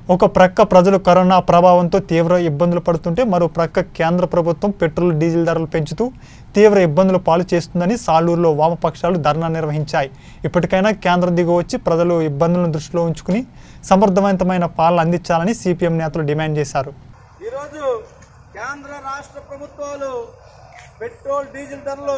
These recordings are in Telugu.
ఒక ప్రక్క ప్రజలు కరోనా ప్రభావంతో తీవ్ర ఇబ్బందులు పడుతుంటే మరో ప్రక్క కేంద్ర ప్రభుత్వం పెట్రోల్ డీజిల్ ధరలు పెంచుతూ తీవ్ర ఇబ్బందులు పాలు చేస్తుందని సాలూరులో వామపక్షాలు ధర్నా నిర్వహించాయి ఇప్పటికైనా కేంద్రం దిగు వచ్చి ప్రజలు ఇబ్బందులను దృష్టిలో ఉంచుకుని సమర్థవంతమైన పాలన అందించాలని సిపిఎం నేతలు డిమాండ్ చేశారు ఈరోజు కేంద్ర రాష్ట్ర ప్రభుత్వాలు పెట్రోల్ డీజిల్ ధరలు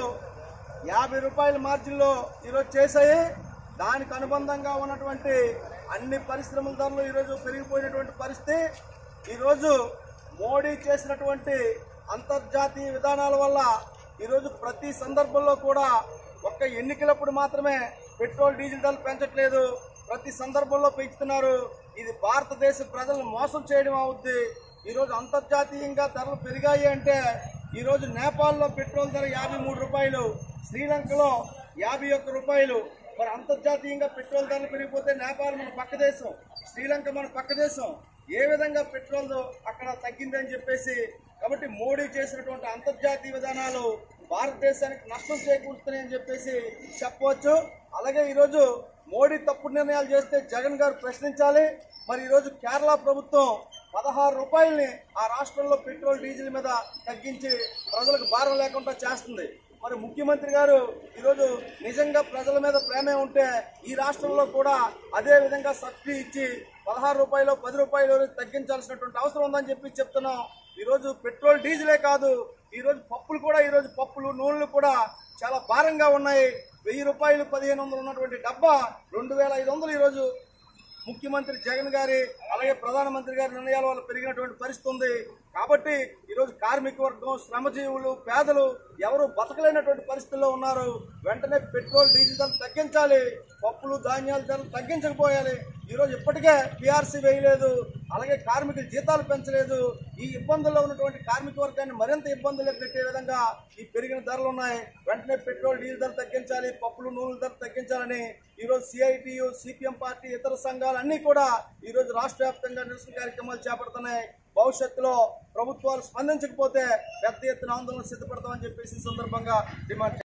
యాభై రూపాయల మార్జిన్లో ఈరోజు చేశాయి దానికి అనుబంధంగా ఉన్నటువంటి అన్ని పరిశ్రమల ధరలు ఈరోజు పెరిగిపోయినటువంటి పరిస్థితి ఈరోజు మోడీ చేసినటువంటి అంతర్జాతీయ విధానాల వల్ల ఈరోజు ప్రతి సందర్భంలో కూడా ఒక్క ఎన్నికలప్పుడు మాత్రమే పెట్రోల్ డీజిల్ ధరలు పెంచట్లేదు ప్రతి సందర్భంలో పెంచుతున్నారు ఇది భారతదేశ ప్రజలను మోసం చేయడం అవుద్ది ఈరోజు అంతర్జాతీయంగా ధరలు పెరిగాయి అంటే ఈరోజు నేపాల్లో పెట్రోల్ ధర యాభై మూడు రూపాయలు శ్రీలంకలో యాభై ఒక్క రూపాయలు మరి అంతర్జాతీయంగా పెట్రోల్ ధరలు పెరిగిపోతే నేపాల్ మన పక్క దేశం శ్రీలంక మన పక్క దేశం ఏ విధంగా పెట్రోల్ అక్కడ తగ్గిందని చెప్పేసి కాబట్టి మోడీ చేసినటువంటి అంతర్జాతీయ విధానాలు భారతదేశానికి నష్టం చేకూరుస్తున్నాయని చెప్పేసి చెప్పవచ్చు అలాగే ఈరోజు మోడీ తప్పుడు నిర్ణయాలు చేస్తే జగన్ గారు ప్రశ్నించాలి మరి ఈరోజు కేరళ ప్రభుత్వం పదహారు రూపాయలని ఆ రాష్ట్రంలో పెట్రోల్ డీజిల్ మీద తగ్గించి ప్రజలకు భారం లేకుండా చేస్తుంది మరి ముఖ్యమంత్రి గారు ఈరోజు నిజంగా ప్రజల మీద ప్రేమే ఉంటే ఈ రాష్ట్రంలో కూడా అదే విధంగా సబ్సిడీ ఇచ్చి పదహారు రూపాయలు పది రూపాయలు తగ్గించాల్సినటువంటి అవసరం ఉందని చెప్పి చెప్తున్నాం ఈరోజు పెట్రోల్ డీజిలే కాదు ఈరోజు పప్పులు కూడా ఈరోజు పప్పులు నూనెలు కూడా చాలా భారంగా ఉన్నాయి వెయ్యి రూపాయలు పదిహేను వందలు ఉన్నటువంటి డబ్బా రెండు వేల ఐదు వందలు ఈరోజు ముఖ్యమంత్రి జగన్ గారి అలాగే ప్రధానమంత్రి గారి నిర్ణయాల వల్ల పెరిగినటువంటి పరిస్థితి ఉంది కాబట్టి ఈరోజు కార్మిక వర్గం శ్రమజీవులు పేదలు ఎవరు బతకలేనటువంటి పరిస్థితుల్లో ఉన్నారు వెంటనే పెట్రోల్ డీజిల్ ధరలు తగ్గించాలి పప్పులు ధాన్యాల ధరలు తగ్గించకపోయాలి ఈరోజు ఇప్పటికే పిఆర్సీ వేయలేదు అలాగే కార్మికుల జీతాలు పెంచలేదు ఈ ఇబ్బందుల్లో ఉన్నటువంటి కార్మిక వర్గాన్ని మరింత ఇబ్బందులకు పెట్టే విధంగా ఈ పెరిగిన ధరలు ఉన్నాయి వెంటనే పెట్రోల్ డీజిల్ ధరలు తగ్గించాలి పప్పులు నూనెల ధరలు తగ్గించాలని ఈరోజు సిఐటియు సిపిఎం పార్టీ ఇతర సంఘాలు అన్నీ కూడా ఈరోజు రాష్ట్ర వ్యాప్తంగా నిరసన కార్యక్రమాలు చేపడుతున్నాయి భవిష్యత్తులో ప్రభుత్వాలు స్పందించకపోతే పెద్ద ఎత్తున ఆందోళన సిద్ధపడతామని చెప్పేసి ఈ సందర్భంగా డిమాండ్